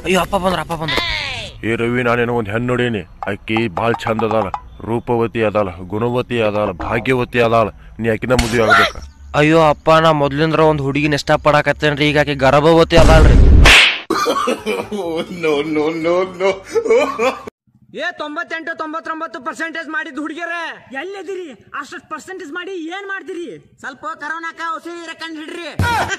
ಅಯ್ಯೋ ಅಪ್ಪ ಬಂದ್ರ ಅಪ್ಪ ಬಂದ್ರ ಏ ರವಿ ನಾನೇನೋ ಒಂದು ಹೆಣ್ಣು ನೋಡೀನಿ ಆಕಿ ಭಾಳ ಚಂದ ಅದಾಳ ರೂಪವತಿ ಅದಾಳ ಗುಣವತಿ ಅದಾಳ ಭಾಗ್ಯವತಿ ಅದಾಳ ನೀ ಆಕಿನ ಮದುವೆ ಆಗ್ಬೇಕ ಅಯ್ಯೋ ಅಪ್ಪ ನಾ ಮೊದ್ಲಿಂದ್ರ ಒಂದ್ ಹುಡುಗಿನ ಇಷ್ಟ ಪಡಾಕತ್ತೇನ್ರಿ ಈಗ ಆಕಿ ಗರ್ಭವತಿ ಅದಾಳ್ರಿ ಏ ತೊಂಬತ್ತೆಂಟು ತೊಂಬತ್ತೊಂಬತ್ತು ಪರ್ಸೆಂಟೇಜ್ ಮಾಡಿದ್ ಹುಡುಗಿಯರ ಎಲ್ಲಿದಿರಿ ಅಷ್ಟು ಪರ್ಸೆಂಟೇಜ್ ಮಾಡಿ ಏನ್ ಮಾಡ್ತೀರಿ ಸ್ವಲ್ಪ ಕರೋನಾಕ ಔಷಧಿ ಕಂಡು ಹಿಡ್ರಿ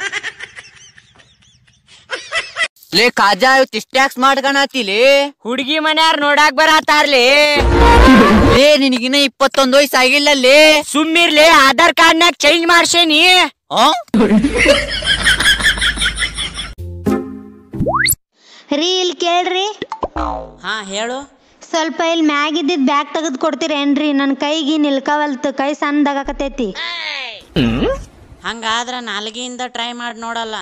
ಲೇ ಕಾಜಾ ಇಷ್ಟ್ಯಾಕ್ಸ್ ಮಾಡ್ಕಣತಿಲಿ ಹುಡುಗಿ ಮನ್ಯಾರ್ ನೋಡಾಕ್ ಬರತಾರ್ಲಿ ಲೇ ನಿನಗಿನ್ನ ಇಪ್ಪತ್ತೊಂದು ವಯಸ್ಸು ಆಗಿಲ್ಲ ಲೇ ಸುಮ್ಮಿರ್ಲಿ ಆಧಾರ್ ಕಾರ್ಡ್ನಾಗ ಚೇಂಜ್ ಮಾಡ್ಸೇನಿ ಆ? ರೀ ಇಲ್ಲಿ ಕೇಳ್ರಿ ಹಾ ಹೇಳು ಸ್ವಲ್ಪ ಇಲ್ಲಿ ಮ್ಯಾಗ್ ಇದ್ದಿದ್ ಬ್ಯಾಗ್ ತೆಗೆದು ಕೊಡ್ತೀರೇನ್ರಿ ನನ್ನ ಕೈಗೆ ನಿಲ್ಕವಲ್ತು ಕೈ ಸಣ್ಣದಾಗಕತೈತಿ ಹಂಗಾದ್ರ ನಾಲ್ಗೆಯಿಂದ ಟ್ರೈ ಮಾಡಿ ನೋಡಲ್ಲ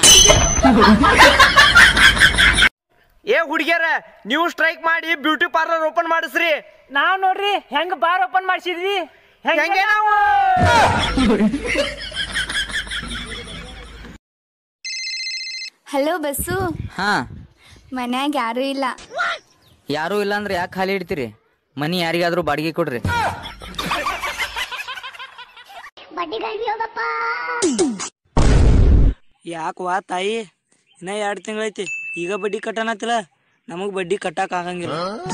ಏ ಹುಡುಗಿಯರ ನೀವು ಸ್ಟ್ರೈಕ್ ಮಾಡಿ ಬ್ಯೂಟಿ ಪಾರ್ಲರ್ ಓಪನ್ ಮಾಡಿಸ್ರಿ ನಾವ್ ನೋಡ್ರಿ ಹೆಂಗ್ ಬಾರ್ ಓಪನ್ ಮಾಡಿಸಿದ್ವಿ ಹೆಂಗೆ ನಾವು ಹಲೋ ಬಸ್ಸು ಹಾ ಮನ್ಯಾಗ ಯಾರು ಇಲ್ಲ ಯಾರು ಇಲ್ಲ ಅಂದ್ರೆ ಯಾಕೆ ಖಾಲಿ ಇಡ್ತೀರಿ ಮನಿ ಯಾರಿಗಾದ್ರೂ ಬಾಡಿಗೆ ಕೊಡ್ರಿ ಯಾಕವಾ ತಾಯಿ ಇನ್ನ ಎರಡು ತಿಂಗಳೈತಿ ಈಗ ಬಡ್ಡಿ ಕಟ್ಟನತ್ತಿಲ್ಲ ನಮಗ್ ಬಡ್ಡಿ ಕಟ್ಟಕ್ ಆಗಂಗಿಲ್ಲ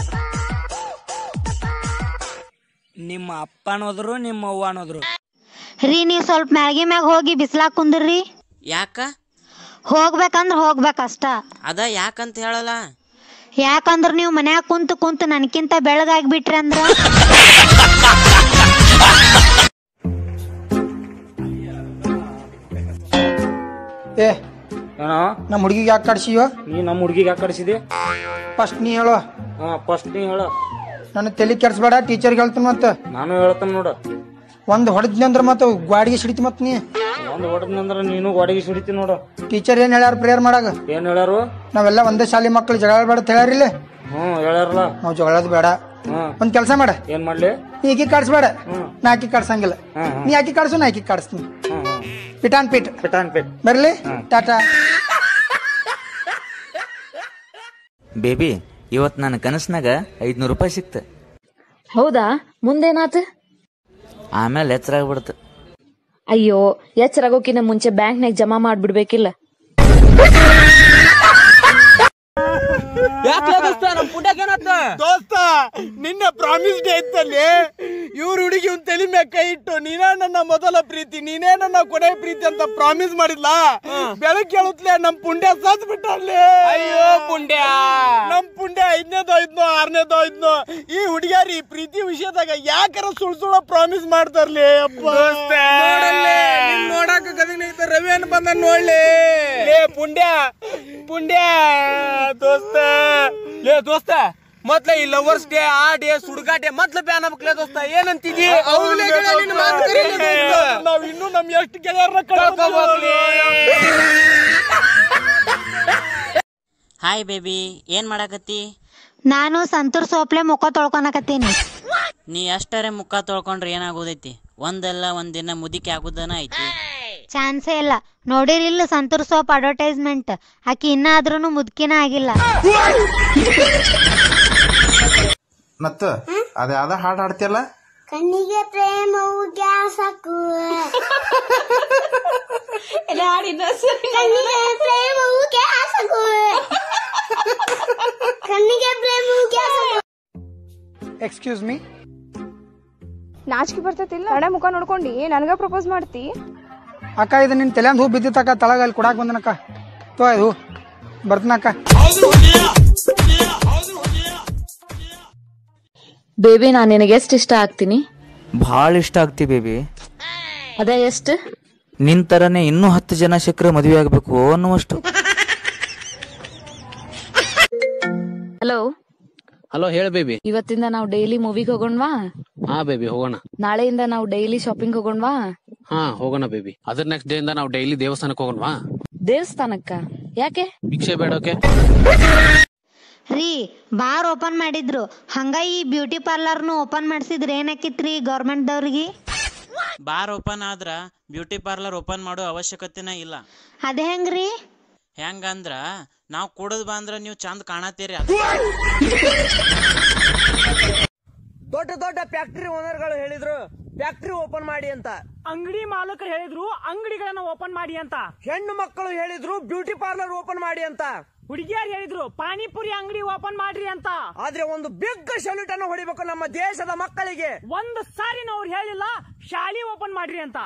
ನಿಮ್ಮ ಅಪ್ಪ ಅನ್ನೋದ್ರು ನಿಮ್ಮ ಅವ್ವ ಅನ್ನೋದ್ರು ರೀ ನೀವು ಸ್ವಲ್ಪ ಮ್ಯಾಗಿ ಮ್ಯಾಗ ಹೋಗಿ ಬಿಸ್ಲಾಕ್ ಕುಂದ್ರಿ ಯಾಕ ಹೋಗ್ಬೇಕಂದ್ರ ಹೋಗ್ಬೇಕಷ್ಟ ಅದ ಯಾಕಂತ ಹೇಳಲ್ಲ ಯಾಕಂದ್ರ ನೀವು ಮನ್ಯಾಗ ಕುಂತು ಕುಂತು ನನ್ಕಿಂತ ಬೆಳಗಾಗ್ಬಿಟ್ರಿ ಅಂದ್ರ ಏ ಏನೋ ನಮ್ಮ ಹುಡುಗಿಗೆ ಯಾಕೆ ಕಡ್ಸಿವ ನೀ ನಮ್ಮ ಹುಡುಗಿಗೆ ಯಾಕೆ ಕಳಿಸಿದೆ ಫಸ್ಟ್ ನೀ ಹೇಳು ಹಾ ಫಸ್ಟ್ ನೀ ಹೇಳ ನನ್ನ ತಲೆ ಕೆಡ್ಸ್ಬೇಡ ಟೀಚರ್ಗೆ ಹೇಳ್ತೀನಿ ಮತ್ತೆ ನಾನು ಹೇಳ್ತೇನೆ ನೋಡು ಒಂದು ಹೊಡೆದ್ನಿ ಅಂದ್ರೆ ಮತ್ತೆ ಗಾಡಿಗೆ ಸಿಡಿತಿ ಮತ್ತೆ ನೀ ಒಂದು ಹೊಡೆದ್ನಂದ್ರ ನೀನು ಗೋಡೆಗೆ ಸಿಡಿತಿ ನೋಡು ಟೀಚರ್ ಏನು ಹೇಳ್ಯಾರ ಪ್ರೇಯರ್ ಮಾಡಾಗ ಏನ್ ಹೇಳ್ಯಾರು ನಾವೆಲ್ಲ ಒಂದೇ ಶಾಲೆ ಮಕ್ಳು ಜಗಳ ಬೇಡ ಅಂತ ಹೇಳ್ಯಾರಿಲ್ಲ ಹ್ಮ್ ಹೇಳ್ಯಾರಲ್ಲ ನಾವು ಜಗಳದ್ ಬೇಡ ಹ್ಮ್ ಒಂದ್ ಕೆಲಸ ಮಾಡ ಏನ್ ಮಾಡ್ಲಿ ನೀ ಆಕಿ ಕಾಡ್ಸ್ಬೇಡ ನಾ ಆಕಿ ಕಾಡ್ಸಂಗಿಲ್ಲ ನೀ ಆಕಿ ಕಾಡ್ಸು ನಾ ಆಕಿ ಕಾಡಿಸ್ತೀನಿ ಹ್ಮ್ ಹ್ಮ್ ಪಿಟಾನ್ ಪಿಟ್ ಪೆಟಾನ್ ಪೆಟ್ ಬರ್ಲಿ ಟಾಟಾ ಬೇಬಿ ಇವತ್ ನನ್ನ ಕನಸ್ನಾಗ ಐದ್ನೂರು ರೂಪಾಯಿ ಸಿಕ್ತ ಹೌದಾ ಮುಂದೇನಾತ ಆಮೇಲೆ ಎಚ್ಚರಾಗ್ಬಿಡ್ತು ಅಯ್ಯೋ ಎಚ್ಚರಾಗೋಕಿನ ಮುಂಚೆ ಬ್ಯಾಂಕ್ನಾಗ ಜಮಾ ಮಾಡ್ಬಿಡ್ಬೇಕಿಲ್ಲ ದೋಸ್ತ ನಿನ್ನ ಪ್ರಾಮಿಸ್ ಡೇ ಇತ್ತಲ್ಲಿ ಇವ್ರ ಹುಡುಗಿ ಒಂದ್ ತಲೆ ಮ್ಯಾಗ ಕೈ ಇಟ್ಟು ನೀನೇ ನನ್ನ ಮೊದಲ ಪ್ರೀತಿ ನೀನೇ ನನ್ನ ಕೊನೆ ಪ್ರೀತಿ ಅಂತ ಪ್ರಾಮಿಸ್ ಮಾಡಿದ್ಲ ಬೆಳಗ್ಗೆ ಕೇಳುತ್ತಲೇ ನಮ್ ಪುಂಡ್ಯ ಸತ್ ಬಿಟ್ಟಲ್ಲಿ ಅಯ್ಯೋ ಪುಂಡ್ಯ ನಮ್ ಪುಂಡ್ಯ ಐದನೇದೋ ಐದ್ನೋ ಆರನೇದೋ ಐದ್ನೋ ಈ ಹುಡುಗಿಯಾರಿ ಪ್ರೀತಿ ವಿಷಯದಾಗ ಯಾಕಾರ ಸುಳ್ ಸುಳ ಪ್ರಾಮಿಸ್ ಮಾಡ್ತಾರ್ಲಿ ಅಪ್ಪ ನೋಡಾಕ ಗದಿನ ರವಿ ಅನ್ ಬಂದ ನೋಡ್ಲಿ ಲೇ ಪುಂಡ್ಯ ಪುಂಡ್ಯ ದೋಸ್ತ ಲೇ ದೋಸ್ತ ಮೊದ್ಲ ಈ ಲವರ್ಸ್ ಡೇ ಆ ಡೇ ಸುಡುಗಾ ಡೇ ಮೊದ್ಲ ಬ್ಯಾನ್ ಆಗ್ಬೇಕಲೇ ದೋಸ್ತ ಏನಂತಿದಿ ನಾವ್ ಇನ್ನು ನಮ್ ಎಷ್ಟು ಗೆಳೆಯರ್ನ ಹಾಯ್ ಬೇಬಿ ಏನ್ ಮಾಡಾಕತ್ತಿ ನಾನು ಸಂತೂರ್ ಸೋಪ್ಲೆ ಮುಖ ತೊಳ್ಕೊನಕತ್ತೀನಿ ನೀ ಅಷ್ಟರೇ ಮುಖ ತೊಳ್ಕೊಂಡ್ರೆ ಏನಾಗೋದೈತಿ ಒಂದಲ್ಲ ಒಂದಿನ ಮುದಿಕೆ ಆಗುದನ ಐತಿ ಚಾನ್ಸೇ ಇಲ್ಲ ನೋಡಿರಿಲ್ಲ ಸಂತೂರ್ ಸೋಪ್ ಅಡ್ವರ್ಟೈಸ್ಮೆಂಟ್ ಆಕಿ ಇನ್ನಾದ್ರೂ ಮುದ್ಕಿನ ಆಗಿಲ್ಲ ಮತ್ತ ಅದ ಯಾವ್ದ ಹಾಡ್ ಹಾಡ್ತಿಯಲ್ಲ ಕಣ್ಣಿಗೆ ಪ್ರೇಮವು ಗ್ಯಾಸ್ ಹಾಕು ಕಣ್ಣಿಗೆ ಪ್ರೇಮವು ಗ್ಯಾಸ್ ಹಾಕು ಕಣ್ಣಿಗೆ ಪ್ರೇಮವು ಗ್ಯಾಸ್ ಹಾಕು ಎಕ್ಸ್ಕ್ಯೂಸ್ ಮೀ ನಾಚಿಕೆ ಬರ್ತೈತಿಲ್ಲ ಕಡೆ ಮುಖ ನೋಡ್ಕೊಂಡು ನನಗ ಪ್ರಪೋಸ್ ಮಾಡ್ತಿ ಅಕ್ಕ ಇದು ನಿನ್ ತಲೆ ಹೂ ಬಿದ್ದಿತ್ತಕ್ಕ ತಳಗ ಅಲ್ಲಿ ಕೊಡಾಕ್ ಬಂದನಕ್ಕ ತೋ ಇದು ಬರ್ತನಕ್ಕ ಬೇಬಿ ನಾನು ನಿನಗೆ ಎಷ್ಟು ಇಷ್ಟ ಆಗ್ತೀನಿ ಭಾಳ ಇಷ್ಟ ಆಗ್ತಿ ಬೇಬಿ ಅದೇ ಎಷ್ಟು ನಿನ್ ತರನೇ ಇನ್ನೂ ಹತ್ತು ಜನ ಸಿಕ್ಕರೆ ಮದುವೆ ಆಗ್ಬೇಕು ಅನ್ನುವಷ್ಟು ಹಲೋ ಹಲೋ ಹೇಳ ಬೇಬಿ ಇವತ್ತಿಂದ ನಾವು ಡೈಲಿ ಮೂವಿಗೆ ಹೋಗೋಣವಾ ಹಾ ಬೇಬಿ ಹೋಗೋಣ ನಾಳೆಯಿಂದ ನಾವು ಡೈಲಿ ಶಾಪಿಂಗ್ ಹೋಗೋಣವಾ ಹಾ ಹೋಗೋಣ ಬೇಬಿ ಅದ್ರ ನೆಕ್ಸ್ಟ್ ಡೇ ಇಂದ ನಾವು ಡೈಲಿ ದೇವಸ್ಥಾನಕ್ಕೆ ಹೋಗೋಣವಾ ದೇವಸ್ಥಾನಕ್ಕ ಯಾಕೆ ಭಿಕ್ಷೆ ಬೇಡೋಕೆ ರೀ ಬಾರ್ ಓಪನ್ ಮಾಡಿದ್ರು ಹಂಗ ಈ ಬ್ಯೂಟಿ ಪಾರ್ಲರ್ನು ಓಪನ್ ಮಾಡ್ಸಿದ್ರ ಏನಾಕಿತ್ರಿ ಗೌರ್ಮೆಂಟ್ದವ್ರಿಗೆ ಬಾರ್ ಓಪನ್ ಆದ್ರ ಬ್ಯೂಟಿ ಪಾರ್ಲರ್ ಓಪನ್ ಮಾಡೋ ಅವಶ್ಯಕತೆನೇ ಇಲ್ಲ ಅದ ಹೆಂಗ್ರಿ ಹೆಂಗಂದ್ರ ನಾವ್ ಕುಡದ್ ಬಂದ್ರ ನೀವು ಚಂದ ಕಾಣತ್ತೀರಿ ಅದು ದೊಡ್ಡ ದೊಡ್ಡ ಫ್ಯಾಕ್ಟರಿ ಓನರ್ಗಳು ಹೇಳಿದ್ರು ಫ್ಯಾಕ್ಟರಿ ಓಪನ್ ಮಾಡಿ ಅಂತ ಅಂಗಡಿ ಮಾಲಕರು ಹೇಳಿದ್ರು ಅಂಗಡಿಗಳನ್ನ ಓಪನ್ ಮಾಡಿ ಅಂತ ಹೆಣ್ಣು ಮಕ್ಕಳು ಹೇಳಿದ್ರು ಬ್ಯೂಟಿ ಪಾರ್ಲರ್ ಓಪನ್ ಮಾಡಿ ಅಂತ ಹುಡುಗಿಯರು ಹೇಳಿದ್ರು ಪಾನಿಪುರಿ ಅಂಗಡಿ ಓಪನ್ ಮಾಡ್ರಿ ಅಂತ ಆದ್ರೆ ಒಂದು ಬಿಗ್ ಸಲ್ಯೂಟ್ ಅನ್ನು ಹೊಡಿಬೇಕು ನಮ್ಮ ದೇಶದ ಮಕ್ಕಳಿಗೆ ಒಂದು ಸಾರಿ ಅವ್ರು ಹೇಳಿಲ್ಲ ಶಾಲಿ ಓಪನ್ ಮಾಡ್ರಿ ಅಂತ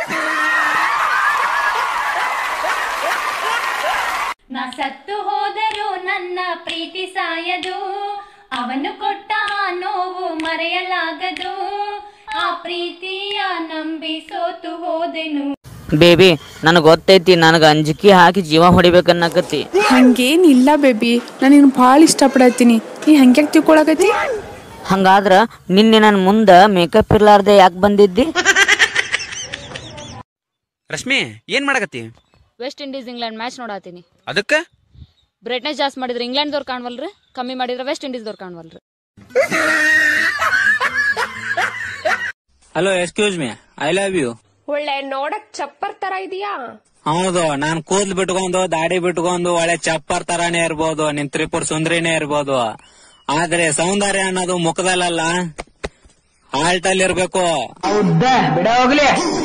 ನಾ ಸತ್ತು ಹೋದರೂ ನನ್ನ ಪ್ರೀತಿ ಸಾಯದು ಅವನು ಕೊಟ್ಟ ಆ ನೋವು ಮರೆಯಲಾಗದು ಆ ಪ್ರೀತಿಯ ನಂಬಿ ಸೋತು ಹೋದೆನು ಬೇಬಿ ನನಗೆ ಗೊತ್ತೈತಿ ನನಗೆ ಅಂಜಿಕೆ ಹಾಕಿ ಜೀವ ಹೊಡಿಬೇಕನ್ನಕತ್ತಿ ಹಂಗೇನಿಲ್ಲ ಬೇಬಿ ನಾನು ನಿನ್ನ ಭಾಳ ಇಷ್ಟಪಡತ್ತೀನಿ ನೀ ಹಂಗ್ಯಾಕ್ ತಿಳ್ಕೊಳಕತ್ತಿ ಹಂಗಾದ್ರ ನಿನ್ನೆ ನನ್ನ ಮುಂದೆ ಮೇಕಪ್ ಇರ್ಲಾರ್ದೆ ಯಾಕೆ ಬಂದಿದ್ದಿ ರಶ್ಮಿ ಏನ್ ಮಾಡಕತ್ತಿ ವೆಸ್ಟ್ ಇಂಡೀಸ್ ಇಂಗ್ಲೆಂಡ್ ಮ್ಯಾಚ್ ನೋಡಾತೀನಿ ಅದಕ್ಕ ಬ್ರೈಟ್ನೆಸ್ ಜಾಸ್ತಿ ಮಾಡಿದ್ರೆ ಇಂಗ್ಲೆಂಡ್ದವ್ರು ಕಾಣ್ವಲ್ರಿ ಕಮ್ಮಿ ಮಾಡಿದ್ರೆ ವೆಸ್ಟ್ ಇಂಡೀಸ್ದವ್ರು ಕಾಣ್ವಲ್ರಿ hello excuse me I love you ಒಳ್ಳೆ ನೋಡಕ್ ಚಪ್ಪರ್ ತರ ಇದೆಯಾ ಹೌದು ನಾನ್ ಕೂದ್ಲು ಬಿಟ್ಕೊಂಡು ದಾಡಿ ಬಿಟ್ಕೊಂಡು ಒಳ್ಳೆ ಚಪ್ಪರ್ ತರಾನೇ ಇರ್ಬೋದು ನಿನ್ ತ್ರಿಪುರ್ ಸುಂದರಿನೇ ಇರ್ಬೋದು ಆದ್ರೆ ಸೌಂದರ್ಯ ಅನ್ನೋದು ಮುಖದಲ್ಲ ಹಾಲ್ಟ್ ಅಲ್ಲಿ ಇರ್ಬೇಕು ಬಿಡ ಹೋಗ್ಲಿ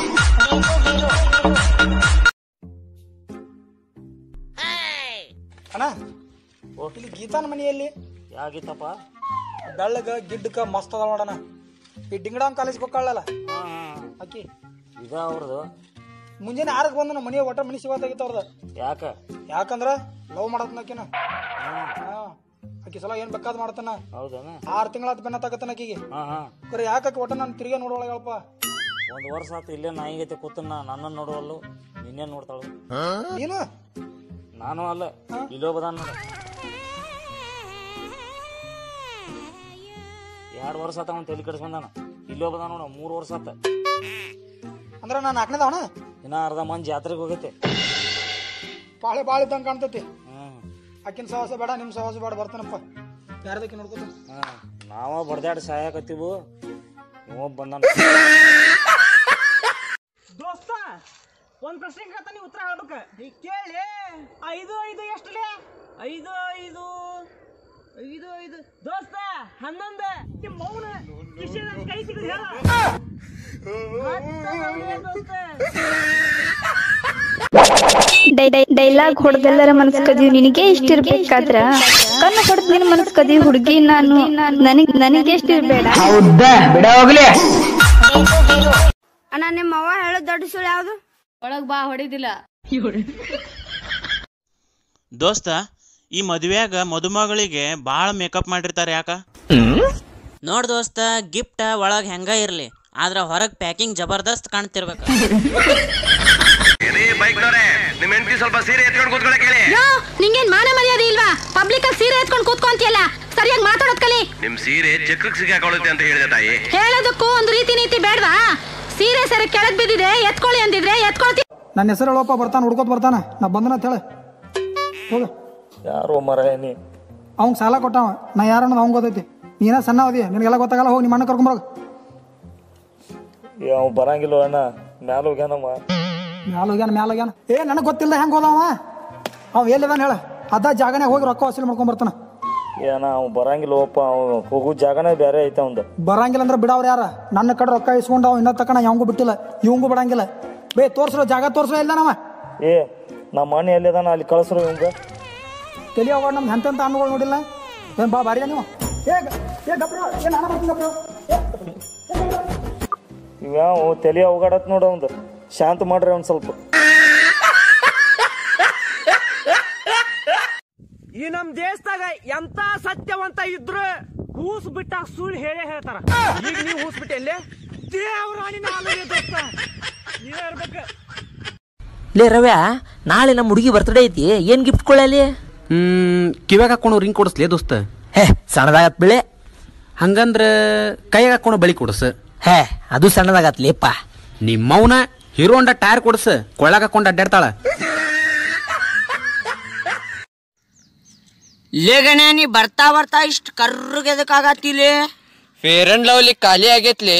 ಅಣ್ಣ ಇಲ್ಲಿ ಗೀತಾನ ಮನೆಯಲ್ಲಿ ಯಾಗಿತ್ತಪ್ಪ ಬೆಳ್ಳಗ ಗಿಡ್ಡಕ ಮಸ್ತ್ ಅದ ನೋಡಣ ಈ ಡಿಂಗಡಾಂಗ್ ಕಾಲೇಜ್ ಹೋಗ್ಕೊಳ್ಳಲ್ಲ ಆಕಿ ಇದ ಅವ್ರದು ಮುಂಜಾನೆ ಆರಕ್ಕೆ ಬಂದ ಮನೆ ಒಟ್ಟ ಮನಿ ಸಿಗತ್ತಾಗಿತ್ತು ಅವ್ರದ ಯಾಕ ಯಾಕಂದ್ರ ಲವ್ ಮಾಡತ್ನಕಿನ ಆಕಿ ಸಲ ಏನ್ ಬೇಕಾದ್ ಮಾಡ್ತಾನ ಹೌದನ ಆರ್ ತಿಂಗಳಾತ್ ಬೆನ್ನ ತಗತಾನ ಆಕಿಗೆ ಹಾ ಹಾ ಕರೆ ಯಾಕಿ ಒಟ್ಟ ನಾನು ತಿರ್ಗಾ ನೋಡೋಳಗಳಪ್ಪ ಒಂದ್ ವರ್ಷ ಆತು ಇಲ್ಲೇ ನಾಯಿಗತೆ ಕೂತನ್ನ ನನ್ನ ನೋಡುವಲ್ಲು ನಿನ್ನೆ ನೋಡ್ತಾಳು ನೀನು ನಾನು ಅಲ್ಲ ಇಲ್ಲೋ ಬದಾನ ನೋಡ ಎರಡ್ ವರ್ಷ ಆತ ಅವ್ನು ತಲೆ ಕೆಡಿಸ್ಕೊಂಡಾನ ಇಲ್ಲೋ ಬದಾನ ನೋಡ ಮೂರ್ ವರ್ಷ ಆತ ಅಂದ್ರ ನಾನು ನಾಲ್ಕನೇದವಣ ಇನ್ನ ಅರ್ಧ ಮಂದಿ ಜಾತ್ರೆಗೆ ಹೋಗೈತೆ ಬಾಳೆ ಬಾಳ ಇದ್ದಂಗ ಕಾಣ್ತೈತಿ ಹ್ಮ್ ಆಕಿನ ಸಹವಾಸ ಬೇಡ ನಿಮ್ ಸಹವಾಸ ಬೇಡ ಬರ್ತಾನಪ್ಪ ಯಾರ್ದಕ್ಕೆ ನೋಡ್ಕೊತ ಹಾ ನಾವ ಬಡ್ದಾಡಿ ಸಾಯಕತ್ತೀವು ಇವ ಬಂದಾನ ದೋಸ್ತ ಒಂದ್ ಪ್ರಶ್ನೆ ಕೇಳ್ತಾನೆ ಉತ್ತರ ಹೇಳ್ಬೇಕ ನೀ ಕೇಳಿ ಐದು ಐದು ಎಷ್ಟಲೇ ಐದು ಐದು ಐದು ಐದು ದೋಸ್ತ ಹನ್ನೊಂದ ನಿಮ್ಮ ಮೌನ ಕಿಶನ್ ಕೈ ತೆಗೆದು ಹೇಳ ಡೈಲಾಗ್ ಹೊಡೆದೆಲ್ಲರ ಮನಸ್ ಕದಿವ್ ನಿನಗೆ ಇಷ್ಟ ಇರ್ಬೇಕಾದ್ರ ಕಣ್ಣು ಹೊಡೆದ್ ನಿನ್ ಮನಸ್ ಕದಿ ಹುಡುಗಿ ನಾನು ನನಗ್ ನನಗೆ ಎಷ್ಟ ಇರ್ಬೇಡ ಬಿಡ ಹೋಗ್ಲಿ ಅಣ್ಣ ನಿಮ್ಮ ಅವ್ವ ಹೇಳೋ ದೊಡ್ಡ ಸುಳ್ಳು ಯಾವ್ದು ಒಳಗ್ ಬಾ ಹೊಡಿದಿಲ್ಲ ದೋಸ್ತ ಈ ಮದ್ವೆಯಾಗ ಮದುಮಗಳಿಗೆ ಬಾಳ ಮೇಕಪ್ ಮಾಡಿರ್ತಾರೆ ಯಾಕ ನೋಡ್ ದೋಸ್ತ ಗಿಫ್ಟ್ ಒಳಗ್ ಹೆಂಗ ಇರ್ಲಿ ಆದ್ರ ಹೊರಗ್ ಪ್ಯಾಕಿಂಗ್ ಜಬರ್ದಸ್ತ್ ಕಾಣ್ತಿರ್ಬೇಕು ನಿಮ್ ಹೆಂಡತಿ ಸ್ವಲ್ಪ ಸೀರೆ ಎತ್ಕೊಂಡು ಕೂತ್ಕೊಳ್ಳೆ ಕೇಳಿ ನಿಂಗೇನ್ ಮಾನ ಮರ್ಯಾದೆ ಇಲ್ವಾ ಪಬ್ಲಿಕ್ ಅಲ್ಲಿ ಸೀರೆ ಎತ್ಕೊಂಡು ಕೂತ್ಕೊಂತಿಯಲ್ಲ ಸರಿಯಾಗಿ ಮಾತಾಡೋದ್ ಕಲಿ ನಿಮ್ ಸೀರೆ ಚಕ್ರಕ್ಕೆ ಸಿಗಾಕೊಳ್ಳುತ್ತೆ ಅಂತ ಹೇಳಿದೆ ತಾಯಿ ಹೇಳೋದಕ್ಕೂ ಒಂದು ರೀತಿ ನೀತಿ ಬೇಡವಾ ಸೀರೆ ಸರಿ ಕೆಳಗ್ ಬಿದ್ದಿದೆ ಎತ್ಕೊಳ್ಳಿ ಅಂದಿದ್ರೆ ಎತ್ಕೊಳ್ತಿ ನನ್ನ ಹೆಸರು ಹೇಳೋಪ್ಪ ಬರ್ತಾನ ಹುಡ್ಕೋತ್ ಬರ್ತಾನ ನಾ ಬಂದನ ಅಂತ ಹೇಳ ಹೋಗ ಯಾರೋ ಮರ ನೀ ಅವ್ನ್ ಸಾಲ ಕೊಟ್ಟವ ನಾ ಯಾರು ಅನ್ನೋದು ಅವ್ನ್ ಗೊತ್ತೈತಿ ನೀನ ಸಣ್ಣ ಅವದಿ ನಿನಗೆಲ್ಲ ಗೊತ್ತಾಗಲ್ಲ ಹೋಗಿ ನಿಮ್ಮ ಅಣ್ಣ ಕರ್ಕೊಂಬರೋಗ ಅವ್ ಬರಂಗಿಲ್ಲ ಅಣ್ಣ ಮ್ಯಾಲ ಹೋಗ್ಯಾನಮ್ಮ ಮ್ಯಾಲ ಹೋಗ್ಯಾನ ಮ್ಯಾಲ ಹೋಗ್ಯಾನ ಏ ನನಗೆ ಗೊತ್ತಿಲ್ಲ ಹೆಂಗ್ ಹೋದವ ಅವ್ ಎಲ್ಲಿದಾನ ಹೇಳ ಅದ ಜಾಗನೇ ಹೋಗಿ ರೊಕ್ಕ ವಸೂಲಿ ಮಾಡ್ಕೊಂಡ್ ಬರ್ತಾನ ಏನ ಅವ್ ಬರಂಗಿಲ್ಲ ಒಪ್ಪ ಅವ್ ಹೋಗೋ ಜಾಗನೇ ಬೇರೆ ಐತೆ ಅವಂದ ಬರಂಗಿಲ್ಲ ಅಂದ್ರೆ ಬಿಡವ್ರ ಯಾರ ನನ್ನ ಕಡೆ ರೊಕ್ಕ ಇಸ್ಕೊಂಡು ಅವ್ ಇನ್ನ ತಕಣ ಯಾವಂಗೂ ಬಿಟ್ಟಿಲ್ಲ ಇವಂಗೂ ಬಿಡಂಗಿಲ್ಲ ಬೇ ತೋರ್ಸ್ರೋ ಜಾಗ ತೋರ್ಸ್ರೋ ಇಲ್ಲ ನಾವ ಏ ನಮ್ಮ ಮನೆ ಎಲ್ಲಿದಾನ ಅಲ್ಲಿ ಕಳ್ಸ್ರು ಇವಂಗ ತಲಿ ಹೋಗೋಣ ನಮ್ದು ಎಂತೆಂತ ಹಣ್ಣುಗಳು ನೋಡಿಲ್ಲ ಏನ್ ಬಾ ಬಾರಿ ನೀವು ಏ ಗ- ಏ ಗಪ್ರ ಏ ನಾನು ಬರ್ತೀನಿ ಗಪ್ರ ಇವ್ಯಾವ ತಲೆ ಅವಗಾಡತ್ ನೋಡ ಅವಂದು ಶಾಂತ ಮಾಡ್ರಿ ಅವ್ನ್ ಸ್ವಲ್ಪ ಈ ನಮ್ ದೇಶದಾಗ ಎಂತ ಸತ್ಯವಂತ ಇದ್ರು ಹೂಸ್ ಬಿಟ್ಟಾಗ ಸುಳ್ಳು ಹೇಳೇ ಹೇಳ್ತಾರ ಈಗ ನೀವು ಹೂಸ್ ಬಿಟ್ಟೆ ದೇವ್ರಾಣಿ ನಾಲ್ಕು ದೋಸ್ತ ನೀವೇ ಇರ್ಬೇಕು ಲೇ ರವ್ಯ ನಾಳೆ ನಮ್ಮ ಹುಡುಗಿ ಬರ್ತ್ಡೇ ಐತಿ ಏನ್ ಗಿಫ್ಟ್ ಕೊಳ್ಳಲಿ ಹ್ಮ್ ಕಿವ್ಯಾಗ ಹಾಕೊಂಡು ರಿಂಗ್ ಕೊಡಿಸ್ಲೇ ದೋಸ್ತ ಹೇ ಸಣ್ಣದಾಗತ್ ಬಿಳೆ ಹಂಗಂದ್ರ ಕೈಯಾಗ ಹಾಕೊಂಡು ಬಳಿ ಕೊಡಸ್ ಹೇ ಅದು ಸಣ್ಣದಾಗತ್ಲೇಪ್ಪ ನಿಮ್ಮವನ ಹೀರೋ ಹೊಂಡ ಟೈರ್ ಕೊಡಸ್ ಕೊಳ್ಳಾಗ ಹಾಕೊಂಡು ಅಡ್ಡಾಡ್ತಾಳ ಲೇಗಣ ನೀ ಬರ್ತಾ ಬರ್ತಾ ಇಷ್ಟ ಕರ್ರಗೆ ಎದಕ್ಕಾಗತ್ತಿಲೆ ಫೇರ್ ಅಂಡ್ ಲವ್ಲಿ ಖಾಲಿ ಆಗೈತ್ಲಿ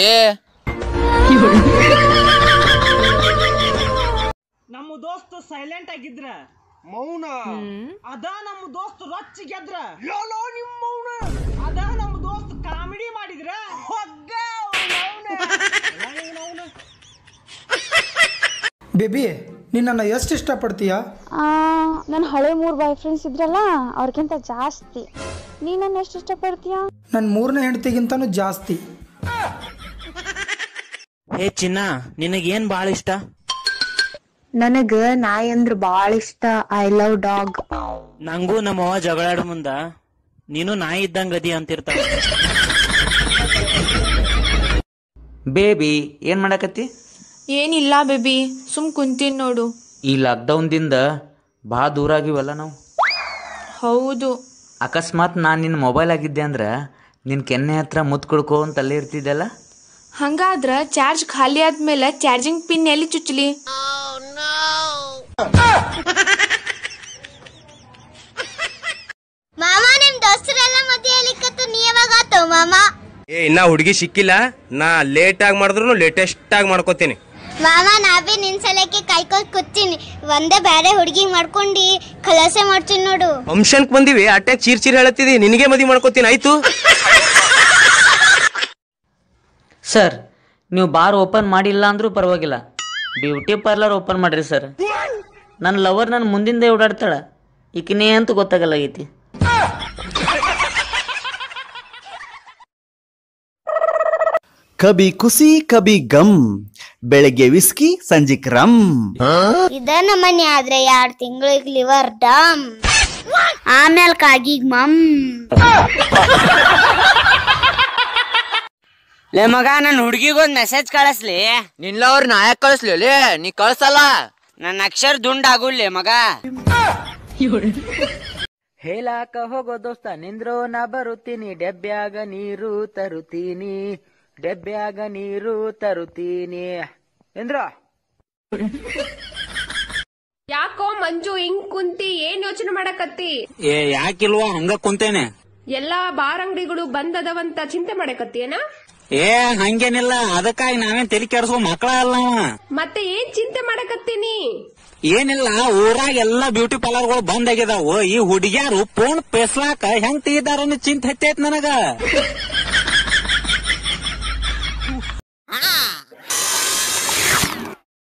ನಮ್ಮ ದೋಸ್ತ ಸೈಲೆಂಟ್ ಆಗಿದ್ರ ಮೌನ ಅದ ನಮ್ಮ ದೋಸ್ತ್ ರೊಚ್ಚ ಗೆದ್ರ ಎಲ್ಲೋ ನಿಮ್ ಮೌನ ಅದ ನಮ್ಮ ದೋಸ್ತ್ ಕಾಮಿಡಿ ಮಾಡಿದ್ರ ಹೊಗ್ಗ ಬೇಬಿ ನೀನು ನನ್ನ ಎಷ್ಟು ಇಷ್ಟಪಡ್ತೀಯ ನನ್ನ ಹಳೆ ಮೂರು ಬಾಯ್ ಫ್ರೆಂಡ್ಸ್ ಇದ್ರಲ್ಲ ಅವ್ರಿಗಿಂತ ಜಾಸ್ತಿ ನೀ ನನ್ನ ಎಷ್ಟು ಇಷ್ಟಪಡ್ತೀಯ ನನ್ನ ಮೂರನೇ ಹೆಂಡತಿಗಿಂತನೂ ಜಾಸ್ತಿ ಹೇ ಚಿನ್ನ ನಿನಗೇನ್ ಬಾಳ ಇಷ್ಟ ನನಗ ನಾಯಿ ಅಂದ್ರ ಬಾಳ ಇಷ್ಟ ಐ ಲವ್ ಡಾಗ್ ನಂಗೂ ನಮ್ಮವ್ವ ಜಗಳಾಡ ಮುಂದ ನೀನು ನಾಯಿ ಇದ್ದಂಗ ಅದಿ ಅಂತಿರ್ತಾವ ಬೇಬಿ ಏನ್ ಮಾಡಕತ್ತಿ ಏನಿಲ್ಲ ಬೇಬಿ ಸುಮ್ ಕುಂತೀನಿ ನೋಡು ಈ ಲಾಕ್ಡೌನ್ದಿಂದ ಭಾಳ ದೂರ ಆಗಿವಲ್ಲ ನಾವು ಹೌದು ಅಕಸ್ಮಾತ್ ನಾನು ನಿನ್ನ ಮೊಬೈಲ್ ಆಗಿದ್ದೆ ಅಂದ್ರೆ ನಿನ್ನ ಕೆನ್ನೆ ಹತ್ರ ಮುತ್ತು ಕೊಡ್ಕೋ ಅಂತ ಅಲ್ಲೇ ಇರ್ತಿದ್ದಲ್ಲ ಹಂಗಾದ್ರ ಚಾರ್ಜ್ ಖಾಲಿ ಆದ್ಮೇಲೆ ಚಾರ್ಜಿಂಗ್ ಪಿನ್ ಎಲ್ಲಿ ಚುಚ್ಚಲಿ ಮಾಮ ನಿಮ್ ದೋಸ್ತರೆಲ್ಲ ಮದ್ವೆ ಹೇಳಿಕತ್ತು ನೀ ಯಾವಾಗ ಆತವ್ ಮಾಮ ಏ ಇನ್ನ ಹುಡುಗಿ ಸಿಕ್ಕಿಲ್ಲ ನಾ ಲೇಟ್ ಆಗಿ ಮಾಡಿದ್ರು ಲೇಟೆಸ್ಟ್ ಆಗಿ ಮಾಡ್ಕೋತೀನಿ ಮಾಮ ನಾ ಬಿ ನಿನ್ ಸಲಕ್ಕೆ ಕಾಯ್ಕೊಂಡ್ ಕೂತೀನಿ ಒಂದೇ ಬ್ಯಾರೆ ಹುಡುಗಿ ಮಾಡ್ಕೊಂಡು ಖಲಾಸೆ ಮಾಡ್ತೀನಿ ನೋಡು ಫಂಕ್ಷನ್ಕ್ ಬಂದಿವಿ ಅಟ್ಯಾಕ್ ಚೀರ್ ಚೀರ್ ಹೇಳತ್ತಿದಿ ನಿನಗೆ ಮದಿ ಮಾಡ್ಕೋತೀನಿ ಆಯ್ತು ಸರ್ ನೀವು ಬಾರ್ ಓಪನ್ ಮಾಡಿಲ್ಲ ಅಂದ್ರೂ ಪರವಾಗಿಲ್ಲ ಬ್ಯೂಟಿ ಪಾರ್ಲರ್ ಓಪನ್ ಮಾಡ್ರಿ ಸರ್ ನನ್ನ ಲವರ್ ನನ್ನ ಮುಂದಿಂದೆ ಓಡಾಡ್ತಾಳ ಈಕಿನೇ ಅಂತ ಗೊತ್ತಾಗಲ್ಲಾಗೈತಿ ಕಬಿ ಖುಷಿ ಕಬಿ ಗಮ್ ಬೆಳಗ್ಗೆ ವಿಸ್ಕಿ ಸಂಜಿಕ್ ರಮ್ ಇದ ನಮ್ಮನೆ ಆದ್ರೆ ಎರಡ್ ತಿಂಗಳಿಗೆ ಲಿವರ್ ಡಮ್ ಆಮೇಲೆ ಕಾಗಿಗ್ ಮಮ್ ಲೇ ಮಗ ನನ್ ಹುಡ್ಗಿಗೊಂದ್ ಮೆಸೇಜ್ ಕಳಿಸ್ಲಿ ನಿನ್ಲವ್ರ ನಾ ಯಾಕೆ ಕಳಿಸ್ಲಿ ನೀ ಕಳ್ಸಲ್ಲ ನನ್ನ ಅಕ್ಷರ ದುಂಡಾಗುಳ್ಳೆ ಮಗ ಹೇಳಾಕ ಹೋಗೋ ದೋಸ್ತ ನಿಂದ್ರೋ ನಾ ಬರುತ್ತೀನಿ ಡೆಬ್ಬ್ಯಾಗ ನೀರು ತರುತ್ತೀನಿ ಡೆಬ್ಬ್ಯಾಗ ನೀರು ತರುತ್ತೀನಿ ಎಂದ್ರ ಯಾಕೋ ಮಂಜು ಹಿಂಗ್ ಕುಂತಿ ಏನ್ ಯೋಚನೆ ಮಾಡಕತ್ತಿ ಏ ಯಾಕಿಲ್ವಾ ಹಂಗ ಕುಂತೇನೆ ಎಲ್ಲಾ ಬಾರ್ ಅಂಗಡಿಗಳು ಬಂದ್ ಅದಾವಂತ ಚಿಂತೆ ಮಾಡಕತ್ತೀಯನ ಏ ಹಂಗೇನಿಲ್ಲ ಅದಕ್ಕಾಗಿ ನಾವೇನ್ ತಲೆ ಕೆಡ್ಸೋ ಮಕ್ಕಳ ಅಲ್ಲ ನಾವ. ಮತ್ತೆ ಏನ್ ಚಿಂತೆ ಮಾಡಕತ್ತೀನಿ ಏನಿಲ್ಲ ಊರಾಗ ಎಲ್ಲಾ ಬ್ಯೂಟಿ ಪಾರ್ಲರ್ಗಳು ಬಂದ್ ಆಗಿದಾವು ಈ ಹುಡುಗಿಯಾರು ಫೋನ್ ಪೇಸ್ಲಾಕ ಹೆಂಗ್ ತೆಗಿದಾರ ಚಿಂತೆ ಹತ್ತೈತ್ ನನಗ